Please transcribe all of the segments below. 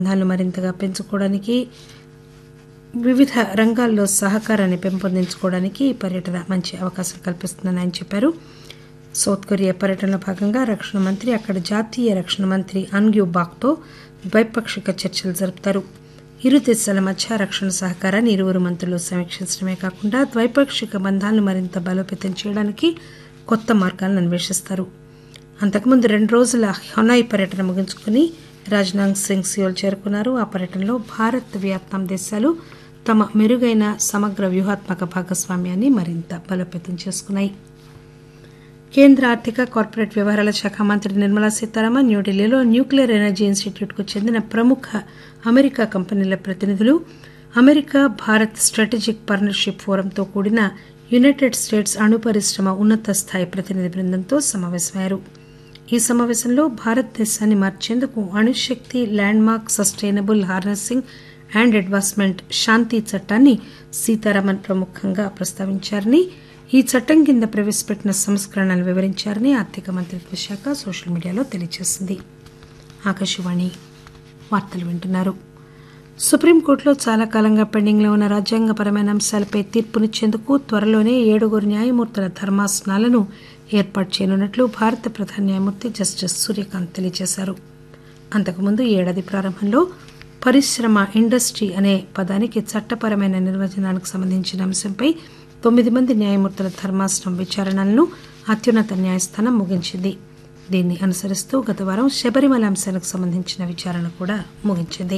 సంబంధాలు మరింతగా పెంచుకోవడానికి వివిధ రంగాల్లో సహకారాన్ని పెంపొందించుకోవడానికి ఈ పర్యటన మంచి అవకాశం కల్పిస్తుందని ఆయన చెప్పారు సౌత్ కొరియా పర్యటనలో భాగంగా రక్షణ మంత్రి అక్కడ జాతీయ రక్షణ మంత్రి అన్గ్యూ బాక్తో ద్వైపాక్షిక చర్చలు జరుపుతారు ఇరు దేశాల మధ్య రక్షణ సహకారాన్ని ఇరువురు మంత్రులు సమీక్షించడమే కాకుండా ద్వైపాక్షిక బంధాలను మరింత బలోపేతం చేయడానికి కొత్త మార్గాలను అన్వేషిస్తారు అంతకుముందు రెండు రోజుల హొనాయ్ పర్యటన ముగించుకుని రాజ్నాథ్ సింగ్ సియోల్ చేరుకున్నారు ఆ పర్యటనలో భారత్ వియత్నాం దేశాలు తమ మెరుగైన సమగ్ర వ్యూహాత్మక భాగస్వామ్యాన్ని మరింత బలోపేతం చేసుకున్నాయి కేంద్ర ఆర్థిక కార్పొరేట్ వ్యవహారాల శాఖ మంత్రి నిర్మలా సీతారామన్ న్యూఢిల్లీలో న్యూక్లియర్ ఎనర్జీ ఇన్స్టిట్యూట్కు చెందిన ప్రముఖ అమెరికా కంపెనీల ప్రతినిధులు అమెరికా భారత్ స్ట్రాటజిక్ పార్ట్నర్షిప్ ఫోరంతో కూడిన యునైటెడ్ స్టేట్స్ అణు పరిశ్రమ ఉన్నత స్థాయి ప్రతినిధి బృందంతో సమావేశమయ్యారు ఈ సమావేశంలో భారతదేశాన్ని మార్చేందుకు అణుశక్తి landmark sustainable harnessing and advancement Shanti చట్టాన్ని సీతారామన్ ప్రముఖంగా ప్రస్తావించారని ఈ చట్టం కింద ప్రవేశపెట్టిన సంస్కరణలు వివరించారని ఆర్థిక మంత్రిత్వ శాఖ సోషల్ మీడియాలో తెలియజేసింది ఆకాశవాణి వార్తలు వింటున్నారు సుప్రీంకోర్టులో చాలా కాలంగా పెండింగ్లో ఉన్న రాజ్యాంగపరమైన అంశాలపై తీర్పునిచ్చేందుకు త్వరలోనే ఏడుగురు న్యాయమూర్తుల ధర్మాసనాలను ఏర్పాటు చేయనున్నట్లు భారత ప్రధాన న్యాయమూర్తి జస్టిస్ సూర్యకాంత్ తెలియజేశారు అంతకుముందు ఈ ఏడాది ప్రారంభంలో పరిశ్రమ ఇండస్ట్రీ అనే పదానికి చట్టపరమైన నిర్వచనానికి సంబంధించిన అంశంపై తొమ్మిది మంది న్యాయమూర్తుల ధర్మాసనం విచారణలను అత్యున్నత న్యాయస్థానం ముగించింది దీన్ని అనుసరిస్తూ గత వారం శబరిమల అంశానికి సంబంధించిన విచారణ కూడా ముగించింది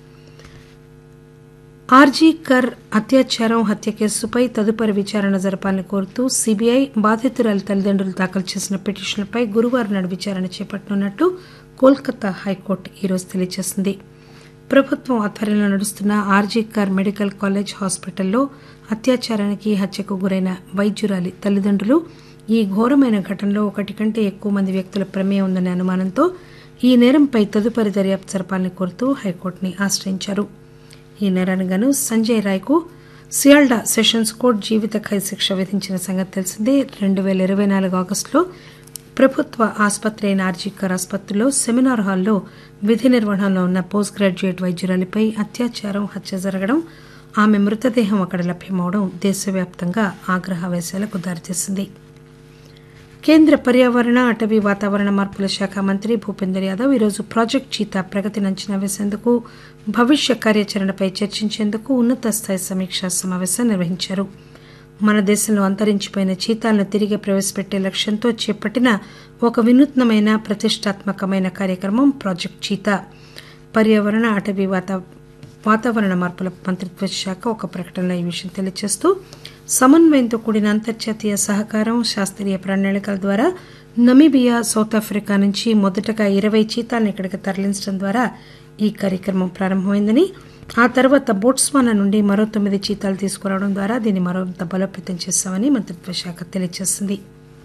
ఆర్జీ కర్ అత్యాచారం హత్య కేసుపై తదుపరి విచారణ జరపాలని కోరుతూ సీబీఐ బాధితురాలి తల్లిదండ్రులు దాఖలు చేసిన పిటిషన్లపై గురువారం నాడు విచారణ చేపట్టనున్నట్లు కోల్కతా హైకోర్టు ఈరోజు తెలియజేసింది ప్రభుత్వం ఆధ్వర్యంలో నడుస్తున్న ఆర్జీ కర్ మెడికల్ కాలేజ్ హాస్పిటల్లో అత్యాచారానికి హత్యకు గురైన వైద్యురాలి తల్లిదండ్రులు ఈ ఘోరమైన ఘటనలో ఒకటి కంటే ఎక్కువ మంది వ్యక్తుల ప్రమేయం ఉందనే అనుమానంతో ఈ నేరంపై తదుపరి దర్యాప్తు జరపాలని కోరుతూ హైకోర్టుని ఆశ్రయించారు ఈ నేరానికి గాను సంజయ్ రాయ్కు సియాల్డా సెషన్స్ కోర్టు జీవిత ఖైదు శిక్ష విధించిన సంగతి తెలిసిందే రెండు పేల ఇరవై నాలుగు ఆగస్టులో ప్రభుత్వ ఆసుపత్రి అయిన ఆర్జీకర్ ఆసుపత్రిలో సెమినార్ హాల్లో విధి నిర్వహణలో ఉన్న పోస్ట్ గ్రాడ్యుయేట్ వైద్యురాలిపై అత్యాచారం హత్య జరగడం ఆమె మృతదేహం అక్కడ లభ్యమవడం దేశవ్యాప్తంగా ఆగ్రహవేశాలకు దారితీసింది కేంద్ర పర్యావరణ అటవీ వాతావరణ మార్పుల శాఖ మంత్రి భూపేందర్ యాదవ్ ఈరోజు ప్రాజెక్ట్ చీతా ప్రగతిని అంచనా వేసేందుకు భవిష్య కార్యాచరణపై చర్చించేందుకు ఉన్నత స్థాయి సమీక్షా సమావేశం నిర్వహించారు మన దేశంలో అంతరించిపోయిన చీతాలను తిరిగి ప్రవేశపెట్టే లక్ష్యంతో చేపట్టిన ఒక వినూత్నమైన ప్రతిష్టాత్మకమైన కార్యక్రమం ప్రాజెక్ట్ చీతా పర్యావరణ అటవీ వాతావరణ మార్పుల మంత్రిత్వ శాఖ ఒక ప్రకటనలో ఈ విషయం తెలియజేస్తూ సమన్వయంతో కూడిన అంతర్జాతీయ సహకారం శాస్త్రీయ ప్రణాళికల ద్వారా నమీబియా సౌత్ ఆఫ్రికా నుంచి మొదటగా ఇరవై చీతాలను ఇక్కడికి తరలించడం ద్వారా ఈ కార్యక్రమం ప్రారంభమైందని ఆ తర్వాత బోట్స్వానా నుండి మరో తొమ్మిది చీతాలు తీసుకురావడం ద్వారా దీన్ని మరింత బలోపేతం చేశామని మంత్రిత్వ శాఖ తెలియజేసింది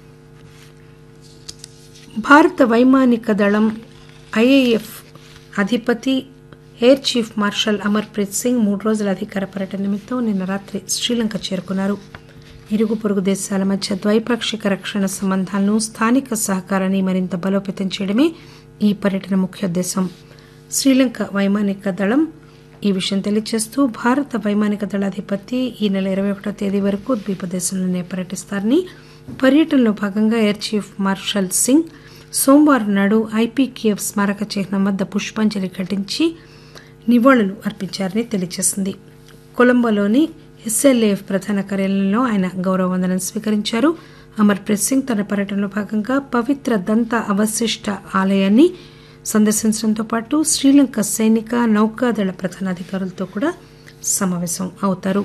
భారత వైమానిక దళం ఐఏఎఫ్ అధిపతి air chief marshal Amarpreet Singh మూడు రోజుల అధికార పర్యటన నిమిత్తం నిన్న రాత్రి శ్రీలంక చేరుకున్నారు ఇరుగు పొరుగు దేశాల మధ్య ద్వైపాక్షిక రక్షణ సంబంధాలను స్థానిక సహకారాన్ని మరింత బలోపేతం చేయడమే ఈ పర్యటన ముఖ్యోద్దేశం శ్రీలంక వైమానిక దళం ఈ విషయం తెలియజేస్తూ భారత వైమానిక దళాధిపతి ఈ నెల ఇరవై ఒకటో తేదీ వరకు ద్వీపదేశంలోనే పర్యటిస్తారని పర్యటనలో భాగంగా ఎయిర్ చీఫ్ మార్షల్ సింగ్ సోమవారం నాడు ఐపీకేఎఫ్ స్మారక చిహ్నం వద్ద పుష్పాంజలి ఘటించి నివాళులు అర్పించారని తెలియజేసింది కొలంబోలోని ఎస్ఎల్ఏఎఫ్ ప్రధాన కార్యాలయంలో ఆయన గౌరవ వందనం స్వీకరించారు అమర్ప్రీత్ సింగ్ తన పర్యటనలో భాగంగా పవిత్ర దంత అవశిష్ట ఆలయాన్ని సందర్శించడంతో పాటు శ్రీలంక సైనిక నౌకాదళ ప్రధానాధికారులతో కూడా సమావేశం అవుతారు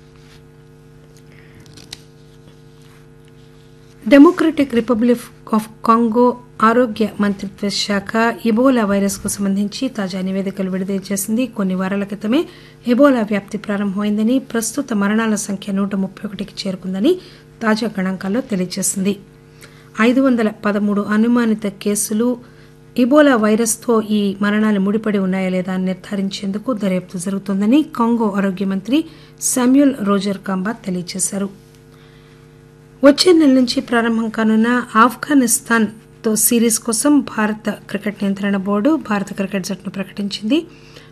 డెమోక్రటిక్ రిపబ్లిక్ ఆఫ్ కాంగో ఆరోగ్య మంత్రిత్వ శాఖ ఇబోలా వైరస్ కు సంబంధించి తాజా నివేదికలు విడుదల చేసింది కొన్ని వారాల క్రితమే ఎబోలా వ్యాప్తి ప్రారంభమైందని ప్రస్తుత మరణాల సంఖ్య నూట ముప్పై ఒకటికి చేరుకుందని తాజా గణాంకాల్లో తెలియజేసింది ఐదు వందల పదమూడు అనుమానిత కేసులు ఇబోలా వైరస్తో ఈ మరణాలు ముడిపడి ఉన్నాయా లేదా అని నిర్ధారించేందుకు దర్యాప్తు జరుగుతోందని కాంగో ఆరోగ్య మంత్రి శామ్యుల్ రోజర్ కాంబా తెలియజేశారు వచ్చే నెల నుంచి ప్రారంభం కానున్న ఆఫ్ఘనిస్తాన్ తో సిరీస్ కోసం భారత క్రికెట్ నియంత్రణ బోర్డు భారత క్రికెట్ జట్టును ప్రకటించింది